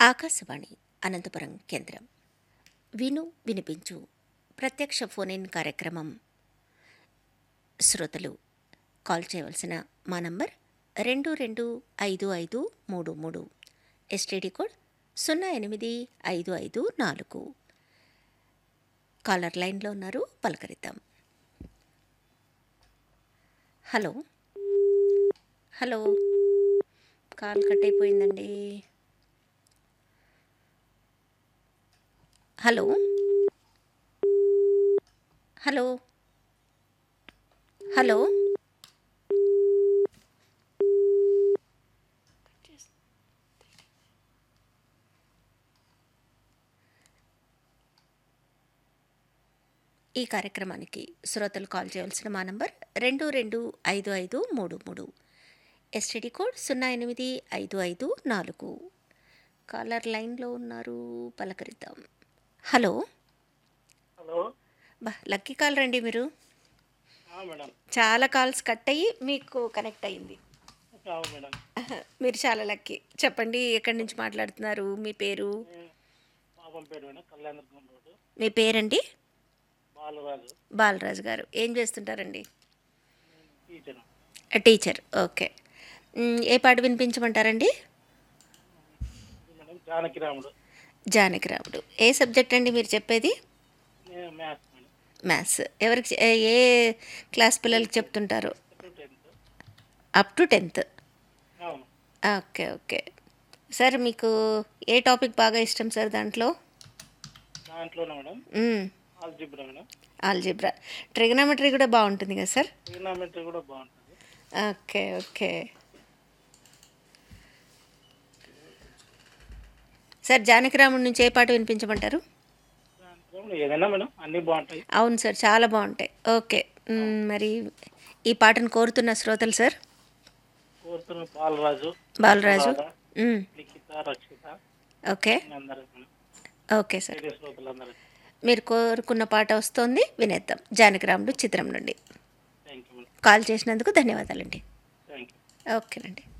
ఆకాశవాణి అనంతపురం కేంద్రం విను వినిపించు ప్రత్యక్ష ఫోన్ ఇన్ కార్యక్రమం శ్రోతలు కాల్ చేయవలసిన మా నంబర్ రెండు రెండు ఐదు ఐదు మూడు మూడు ఎస్టీడీ కోడ్ సున్నా ఎనిమిది ఐదు ఐదు నాలుగు కాలర్ లైన్లో ఉన్నారు పలకరిద్దాం హలో హలో కాల్ కట్ అయిపోయిందండి హలో హలో హలో ఈ కార్యక్రమానికి శ్రోతలు కాల్ చేయవలసిన మా నంబర్ రెండు రెండు ఐదు ఐదు మూడు మూడు ఎస్టీడీ కోడ్ సున్నా ఎనిమిది ఐదు ఐదు నాలుగు కాలర్ లైన్లో ఉన్నారు పలకరిద్దాం హలో హలో బా లక్కీ కాల్ రండి మీరు ఆ, మేడం చాలా కాల్స్ కట్ అయ్యి మీకు కనెక్ట్ అయ్యింది అవును మేడం మీరు చాలా లక్కీ చెప్పండి ఎక్కడి నుంచి మాట్లాడుతున్నారు మీ పేరు నేను పాపం పేరు మేడం కళ్యాణదుర్గం రోడ్డు మీ పేరండి బాలరాజు బాలరాజు గారు ఏం చేస్తుంటారండి టీచర్ టీచర్ ఓకే మ్, ఏ పాట వినిపించమంటారండి ఇది మేడం జానకిరాముడు జానకిరాముడు ఏ సబ్జెక్ట్ అండి మీరు చెప్పేది నేను మ్యాథ్స్ మేడం మ్యాథ్స్ ఎవరికి చె- ఏ- ఏ క్లాస్ పిల్లలకి చెప్తుంటారు టెన్త్ అప్ టు టెన్త్ అవును ఓకే ఓకే సార్ మీకు ఏ టాపిక్ బాగా ఇష్టం సార్ దాంట్లో దాంట్లోనే madam algebra madam algebra trigonometry కూడా బాగుంటుంది కదా సార్ ట్రిగ్నామెట్రీ కూడా బాగుంటుంది ఓకే ఓకే సార్ జానకిరాముడి నుంచి ఏ పాట వినిపించమంటారు జానకిరాముడు ఏదైనా మేడం అన్నీ బాగుంటాయి అవును సార్ చాలా బాగుంటాయి ఓకే మ్, మరి ఈ పాటను కోరుతున్న శ్రోతలు సార్ కోరుతున్న బాలరాజు బాలరాజు రాధ, మ్, లిఖిత రక్షిత ఓకే అందరూ మేడం ఓకే సార్ రేడియో శ్రోతలందరూ మీరు కోరుకున్న పాట వస్తోంది వినేద్దాం జానకిరాముడు చిత్రం నుండి థ్యాంక్ యూ మేడం కాల్ చేసినందుకు ధన్యవాదాలండి థ్యాంక్ యూ ఓకేనండి